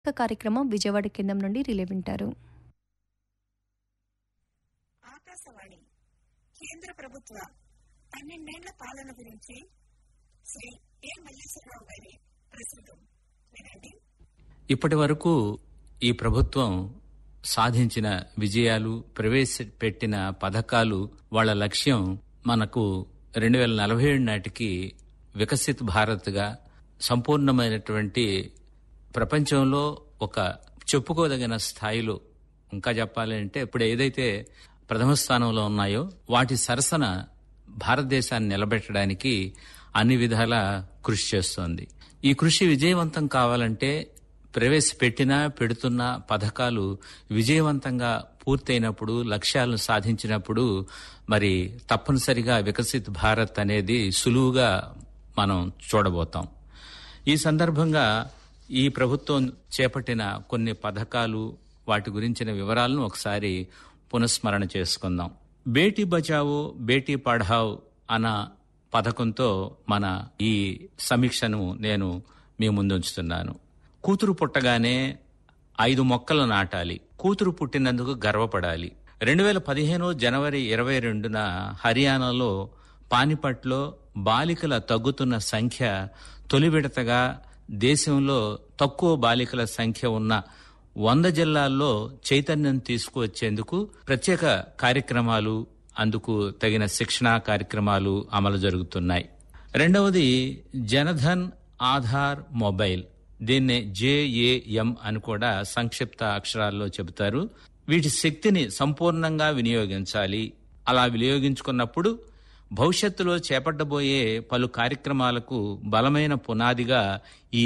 ఒక కార్యక్రమం విజయవాడ కేంద్రం నుండి రిలే వింటారు ఆకాశవాణి కేంద్ర ప్రభుత్వ పన్నెండేళ్ల పాలన గురించి శ్రీ ఏ మల్లేశ్వరరావు గారి ప్రసంగం వినండి ఇప్పటి వరకు ఈ ప్రభుత్వం సాధించిన విజయాలు ప్రవేశపెట్టిన పథకాలు వాళ్ళ లక్ష్యం మనకు రెండు వేల నలభై ఏడు నాటికి వికసిత్ భారత్గా సంపూర్ణమైనటువంటి ప్రపంచంలో ఒక చెప్పుకోదగిన స్థాయిలో ఇంకా చెప్పాలంటే ఇప్పుడు ఏదైతే ప్రథమ స్థానంలో ఉన్నాయో వాటి సరసన భారతదేశాన్ని నిలబెట్టడానికి అన్ని విధాల కృషి చేస్తోంది ఈ కృషి విజయవంతం కావాలంటే ప్రవేశపెట్టిన పెడుతున్న పథకాలు విజయవంతంగా పూర్తయినప్పుడు లక్ష్యాలను సాధించినప్పుడు మరి తప్పనిసరిగా వికసిత్ భారత్ అనేది సులువుగా మనం చూడబోతాం ఈ సందర్భంగా ఈ ప్రభుత్వం చేపట్టిన కొన్ని పథకాలు వాటి గురించిన వివరాలను ఒకసారి పునఃస్మరణ చేసుకుందాం బేటీ బచావో బేటీ పఢావ్ అన్న పథకంతో మన ఈ సమీక్షను నేను మీ ముందు ఉంచుతున్నాను కూతురు పుట్టగానే ఐదు మొక్కలు నాటాలి కూతురు పుట్టినందుకు గర్వపడాలి రెండు వేల పదిహేను జనవరి ఇరవై రెండున హర్యానాలో పానిపట్లో బాలికల తగ్గుతున్న సంఖ్య తొలి విడతగా దేశంలో తక్కువ బాలికల సంఖ్య ఉన్న వంద జిల్లాల్లో చైతన్యం తీసుకువచ్చేందుకు ప్రత్యేక కార్యక్రమాలు అందుకు తగిన శిక్షణా కార్యక్రమాలు అమలు జరుగుతున్నాయి రెండవది జనధన్ ఆధార్ మొబైల్ దీన్నే జేఏఎం అని కూడా సంక్షిప్త అక్షరాల్లో చెబుతారు వీటి శక్తిని సంపూర్ణంగా వినియోగించాలి అలా వినియోగించుకున్నప్పుడు భవిష్యత్తులో చేపట్టబోయే పలు కార్యక్రమాలకు బలమైన పునాదిగా ఈ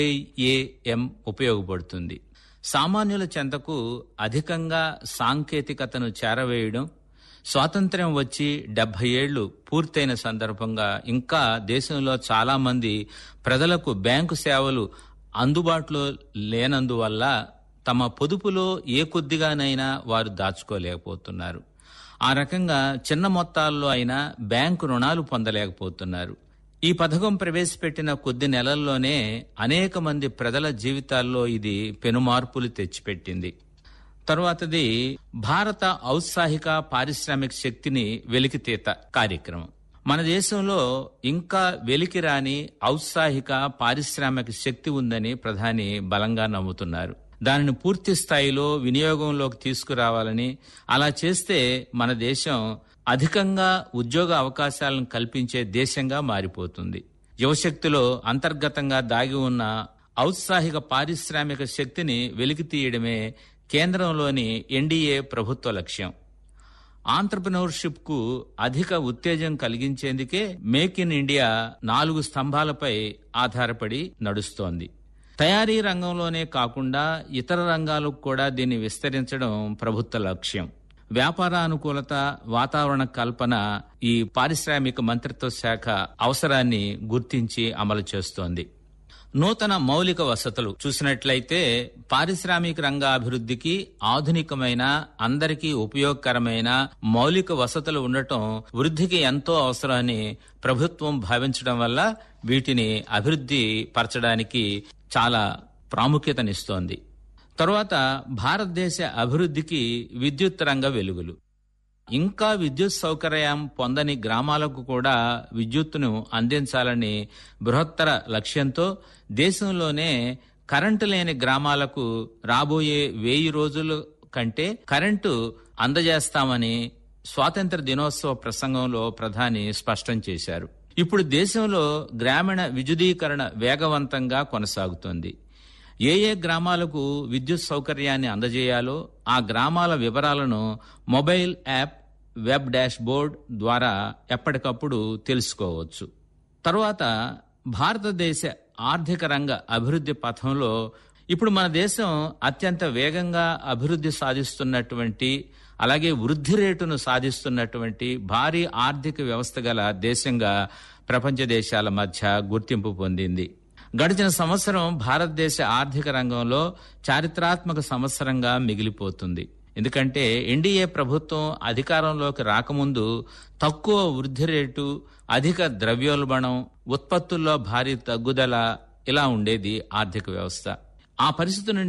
జేఏఎం ఉపయోగపడుతుంది సామాన్యుల చెంతకు అధికంగా సాంకేతికతను చేరవేయడం స్వాతంత్ర్యం వచ్చి డెబ్బై ఏళ్లు పూర్తయిన సందర్భంగా ఇంకా దేశంలో చాలా మంది ప్రజలకు బ్యాంకు సేవలు అందుబాటులో లేనందువల్ల తమ పొదుపులో ఏ కొద్దిగానైనా వారు దాచుకోలేకపోతున్నారు ఆ రకంగా చిన్న మొత్తాల్లో అయినా బ్యాంకు రుణాలు పొందలేకపోతున్నారు ఈ పథకం ప్రవేశపెట్టిన కొద్ది నెలల్లోనే అనేక మంది ప్రజల జీవితాల్లో ఇది పెనుమార్పులు తెచ్చిపెట్టింది తరువాతది భారత ఔత్సాహిక పారిశ్రామిక శక్తిని వెలికితీత కార్యక్రమం మన దేశంలో ఇంకా వెలికి రాని ఔత్సాహిక పారిశ్రామిక శక్తి ఉందని ప్రధాని బలంగా నమ్ముతున్నారు దానిని పూర్తి స్థాయిలో వినియోగంలోకి తీసుకురావాలని అలా చేస్తే మన దేశం అధికంగా ఉద్యోగ అవకాశాలను కల్పించే దేశంగా మారిపోతుంది యువశక్తిలో అంతర్గతంగా దాగి ఉన్న ఔత్సాహిక పారిశ్రామిక శక్తిని వెలికి తీయడమే కేంద్రంలోని ఎన్డీఏ ప్రభుత్వ లక్ష్యం ఆంటర్ప్రినర్షిప్ కు అధిక ఉత్తేజం కలిగించేందుకే మేక్ ఇన్ ఇండియా నాలుగు స్తంభాలపై ఆధారపడి నడుస్తోంది తయారీ రంగంలోనే కాకుండా ఇతర రంగాలకు కూడా దీన్ని విస్తరించడం ప్రభుత్వ లక్ష్యం వ్యాపార అనుకూలత వాతావరణ కల్పన ఈ పారిశ్రామిక మంత్రిత్వ శాఖ అవసరాన్ని గుర్తించి అమలు చేస్తోంది నూతన మౌలిక వసతులు చూసినట్లయితే పారిశ్రామిక రంగ అభివృద్ధికి ఆధునికమైన అందరికీ ఉపయోగకరమైన మౌలిక వసతులు ఉండటం వృద్ధికి ఎంతో అవసరమని ప్రభుత్వం భావించడం వల్ల వీటిని అభివృద్ధి పరచడానికి చాలా ప్రాముఖ్యతనిస్తోంది తరువాత భారతదేశ అభివృద్ధికి విద్యుత్ రంగ వెలుగులు ఇంకా విద్యుత్ సౌకర్యం పొందని గ్రామాలకు కూడా విద్యుత్తును అందించాలని బృహత్తర లక్ష్యంతో దేశంలోనే కరెంటు లేని గ్రామాలకు రాబోయే వెయ్యి రోజుల కంటే కరెంటు అందజేస్తామని స్వాతంత్ర దినోత్సవ ప్రసంగంలో ప్రధాని స్పష్టం చేశారు ఇప్పుడు దేశంలో గ్రామీణ విద్యుదీకరణ వేగవంతంగా కొనసాగుతోంది ఏ ఏ గ్రామాలకు విద్యుత్ సౌకర్యాన్ని అందజేయాలో ఆ గ్రామాల వివరాలను mobile app web dashboard ద్వారా ఎప్పటికప్పుడు తెలుసుకోవచ్చు తరువాత భారతదేశ ఆర్థిక రంగ అభివృద్ధి పథంలో ఇప్పుడు మన దేశం అత్యంత వేగంగా అభివృద్ధి సాధిస్తున్నటువంటి అలాగే వృద్ధి రేటును సాధిస్తున్నటువంటి భారీ ఆర్థిక వ్యవస్థ గల దేశంగా ప్రపంచ దేశాల మధ్య గుర్తింపు పొందింది గడిచిన సంవత్సరం భారతదేశ ఆర్థిక రంగంలో చారిత్రాత్మక సంవత్సరంగా మిగిలిపోతుంది ఎందుకంటే ఎన్డీఏ ప్రభుత్వం అధికారంలోకి రాకముందు తక్కువ వృద్ధి రేటు అధిక ద్రవ్యోల్బణం ఉత్పత్తుల్లో భారీ తగ్గుదల ఇలా ఉండేది ఆర్థిక వ్యవస్థ ఆ పరిస్థితి నుండి